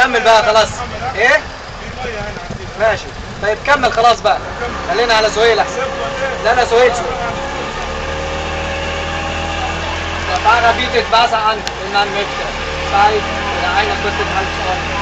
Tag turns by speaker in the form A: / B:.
A: كمل بقى خلاص ايه
B: في ميه هنا عندنا
A: ماشي طيب كمل خلاص بقى خلينا على سهيل احسن
B: سيب ولا
A: لا انا سهيل شوي Para bietet Wasser an, wenn man möchte. Zeit oder einer kostet halb Euro.